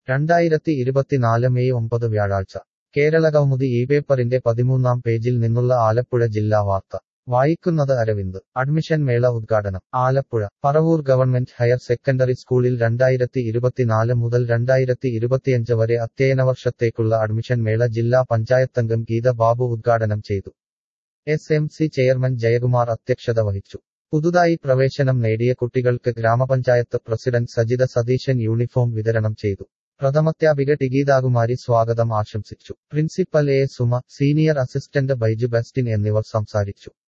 രണ്ടായിരത്തി ഇരുപത്തിനാല് മെയ് ഒമ്പത് വ്യാഴാഴ്ച കേരളകൗമുദി ഈ പേപ്പറിന്റെ പതിമൂന്നാം പേജിൽ നിന്നുള്ള ആലപ്പുഴ ജില്ലാ വാർത്ത വായിക്കുന്നത് അരവിന്ദ് അഡ്മിഷൻ മേള ഉദ്ഘാടനം Alappuzha Paravur government higher secondary സ്കൂളിൽ രണ്ടായിരത്തി ഇരുപത്തിനാല് മുതൽ രണ്ടായിരത്തി ഇരുപത്തിയഞ്ച് വരെ അധ്യയന വർഷത്തേക്കുള്ള അഡ്മിഷൻ മേള ജില്ലാ പഞ്ചായത്തംഗം ഗീത ബാബു ഉദ്ഘാടനം ചെയ്തു S M C chairman Jayakumar അധ്യക്ഷത വഹിച്ചു പുതുതായി പ്രവേശനം നേടിയ കുട്ടികൾക്ക് ഗ്രാമപഞ്ചായത്ത് പ്രസിഡന്റ് സജിത സതീശൻ യൂണിഫോം വിതരണം ചെയ്തു പ്രഥമധ്യാപിക ടിഗീതാകുമാരി സ്വാഗതം ആശംസിച്ചു principal A Suma senior assistant Baiju Bastin എന്നിവർ സംസാരിച്ചു